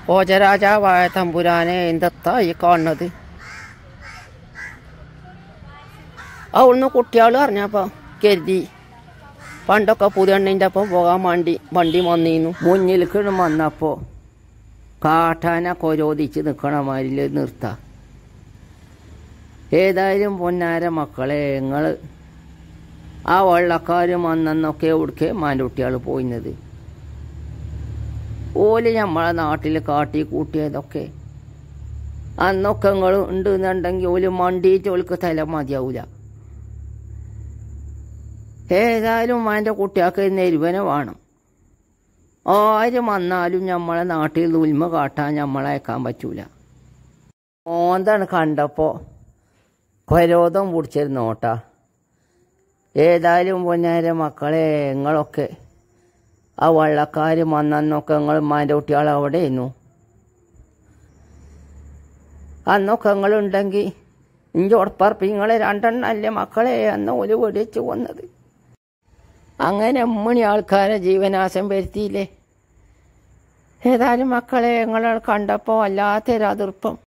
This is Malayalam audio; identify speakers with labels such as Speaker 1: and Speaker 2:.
Speaker 1: ഭോജരാജാവായ തമ്പുരാനെ എന്തെത്താ ഈ കാണുന്നത് അവിടുന്ന് കുട്ടികൾ അറിഞ്ഞപ്പോ കരുതി പണ്ടൊക്കെ പുതിയണ്ണിൻ്റെ ഒപ്പം പോകാൻ വേണ്ടി വണ്ടി വന്നിരുന്നു മുന്നിൽ കിണ് വന്നപ്പോൾ കാട്ടാന കൊരോദിച്ച് നിൽക്കണ മാതിരി നിർത്താം ഏതായാലും പൊന്നാര മക്കളെ നിങ്ങൾ ആ വള്ളക്കാരും വന്നന്നൊക്കെ എവിടേക്ക് മാൻകുട്ടികൾ പോയിന്നത് ഓല് നമ്മളെ നാട്ടിൽ കാട്ടി കൂട്ടിയതൊക്കെ അന്നൊക്കെ നിങ്ങൾ ഉണ്ട് എന്നുണ്ടെങ്കിൽ ഓല് മണ്ടിയിട്ട് ഓൾക്ക് തല മതിയാവൂല ഏതായാലും എൻ്റെ കുട്ടികൾക്ക് നെരുവന വേണം ആരും വന്നാലും നമ്മളെ നാട്ടിൽ ഉൽമ കാട്ടാൻ നമ്മളയക്കാൻ പറ്റൂല ഓന്താണ് കണ്ടപ്പോൾ കൊരോധം പിടിച്ചിരുന്നോട്ടാ ഏതായാലും പൊന്നേരെ മക്കളെ നിങ്ങളൊക്കെ ആ വള്ളക്കാർ വന്നന്നൊക്കെ നിങ്ങൾ മാൻ്റെ കുട്ടികൾ അവിടെ ഇരുന്നു അന്നൊക്കെ നിങ്ങളുണ്ടെങ്കിൽ ഇഞ്ചി ഉറപ്പറപ്പ് നിങ്ങൾ രണ്ടെണ്ണല്ലേ മക്കളെ അന്ന് ഒരു വെടിച്ച് കൊന്നത് അങ്ങനെ അമ്മണി ആൾക്കാരെ ജീവനാശം വരുത്തിയില്ലേ ഏതായാലും മക്കളെ നിങ്ങൾ കണ്ടപ്പോൾ വല്ലാത്തൊരു അതിർപ്പം